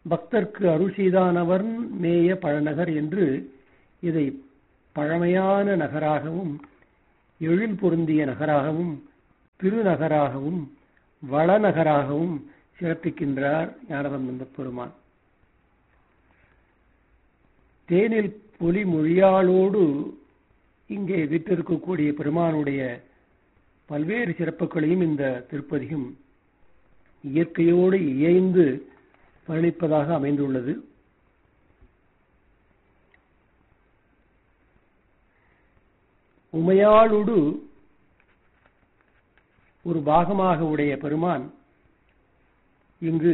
பக்தர்க்கு அருள் செய்தானவர் மேய பழநகர் என்று இதை பழமையான நகராகவும் எழில் பொருந்திய நகராகவும் திருநகராகவும் வளநகராகவும் சிறப்பிக்கின்றார் ஞானசம்பந்த பெருமான் தேனில் பொலி மொழியாளோடு இங்கே விட்டிருக்கக்கூடிய பெருமானுடைய பல்வேறு சிறப்புகளையும் இந்த திருப்பதியும் இயற்கையோடு இயைந்து வர்ணிப்பதாக அமைந்துள்ளது உமையாளுடு ஒரு பாகமாக உடைய பெருமான் இங்கு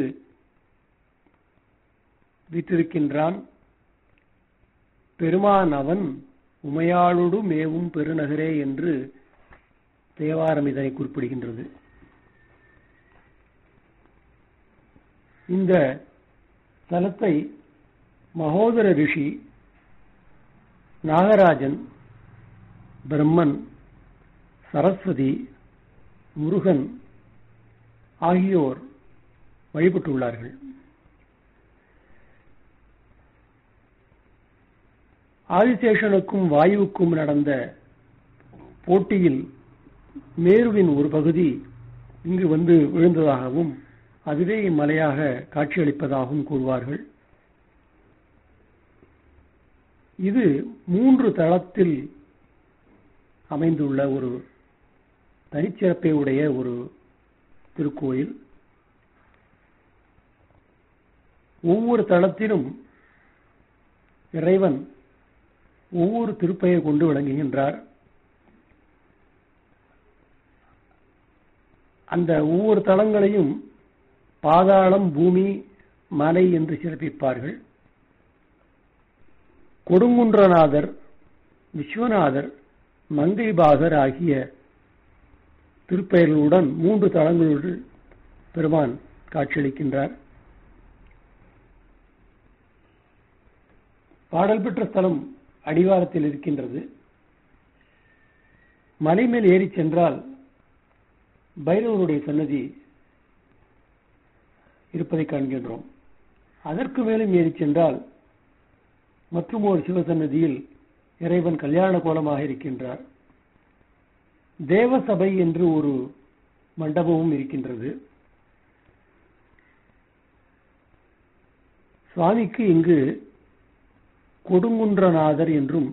விட்டிருக்கின்றான் பெருமான் அவன் உமையாளுடு மேவும் பெருநகரே என்று தேவாரம் இதனை குறிப்பிடுகின்றது இந்த தலத்தை மகோதர ரிஷி நாகராஜன் பிரம்மன் சரஸ்வதி முருகன் ஆகியோர் வழிபட்டுள்ளார்கள் ஆதிசேஷனுக்கும் வாயுவுக்கும் நடந்த போட்டியில் மேருவின் ஒரு பகுதி இங்கு வந்து விழுந்ததாகவும் அதுவே இம்மலையாக காட்சியளிப்பதாகவும் கூறுவார்கள் இது மூன்று தளத்தில் அமைந்துள்ள ஒரு தனிச்சிறப்பை உடைய ஒரு திருக்கோயில் ஒவ்வொரு தளத்திலும் இறைவன் ஒவ்வொரு திருப்பெயர் கொண்டு விளங்குகின்றார் அந்த ஒவ்வொரு தளங்களையும் பாதாளம் பூமி மலை என்று சிறப்பிப்பார்கள் கொடுங்குன்றநாதர் விஸ்வநாதர் மங்கைபாகர் ஆகிய திருப்பெயர்களுடன் மூன்று தளங்களோடு பெருமான் காட்சியளிக்கின்றார் பாடல் பெற்ற ஸ்தலம் அடிவாரத்தில் இருக்கின்றது மலை மேல் ஏறி சென்றால் பைரவருடைய சன்னதி இருப்பதை காண்கின்றோம் அதற்கு மேலும் ஏறி சென்றால் மற்றும் ஒரு சிவசன்னதியில் இறைவன் கல்யாண கோலமாக இருக்கின்றார் தேவசபை என்று ஒரு மண்டபமும் இருக்கின்றது சுவாமிக்கு இங்கு கொடுங்குன்றநாதர் என்றும்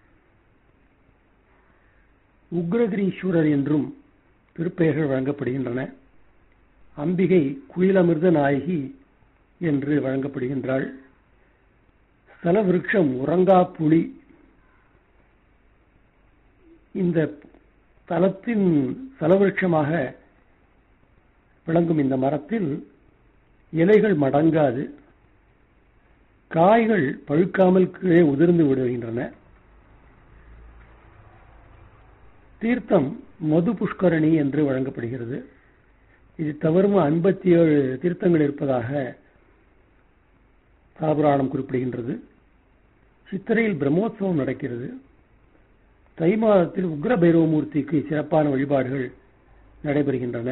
உக்ரகிரீஸ்வரர் என்றும் திருப்பெயர்கள் வழங்கப்படுகின்றன அம்பிகை குயிலமிர்த நாயகி என்று வழங்கப்படுகின்றாள் ஸ்தல விருட்சம் உறங்கா புலி இந்த தலத்தின் ஸ்தலவிருட்சமாக விளங்கும் இந்த மரத்தில் இலைகள் மடங்காது காய்கள் பழுக்காமல் கீழே உதிர்ந்து விடுகின்றன தீர்த்தம் மது புஷ்கரணி என்று வழங்கப்படுகிறது இது தவறும் ஐம்பத்தி ஏழு தீர்த்தங்கள் இருப்பதாக சாபுராணம் குறிப்பிடுகின்றது சித்திரையில் பிரம்மோத்சவம் நடக்கிறது தை மாதத்தில் உக்ர பைரவமூர்த்திக்கு சிறப்பான வழிபாடுகள் நடைபெறுகின்றன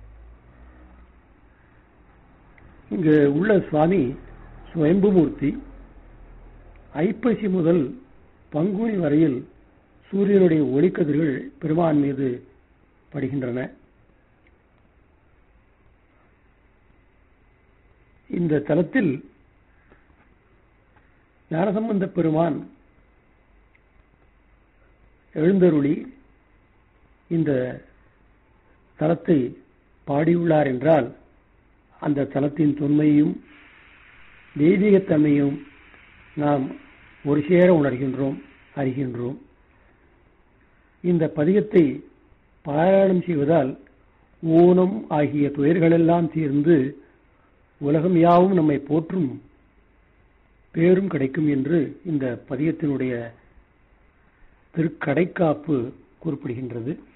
இங்கு உள்ள சுவாமி சுயம்புமூர்த்தி ஐப்பசி முதல் பங்குனி வரையில் சூரியனுடைய ஒளிக்கதிர்கள் பெருமான் மீது படுகின்றன இந்த தலத்தில் ஞானசம்பந்த பெருமான் எழுந்தருளி இந்த தலத்தை பாடியுள்ளார் என்றால் அந்த தலத்தின் தொன்மையும் தெய்வீகத்தன்மையும் நாம் ஒரு சேர உணர்கின்றோம் அறிகின்றோம் இந்த பதிகத்தை பாராயணம் செய்வதால் ஊனம் ஆகிய துயர்களெல்லாம் தீர்ந்து உலகம் யாவும் நம்மை போற்றும் பேரும் கிடைக்கும் என்று இந்த பதிகத்தினுடைய திருக்கடைக்காப்பு குறிப்பிடுகின்றது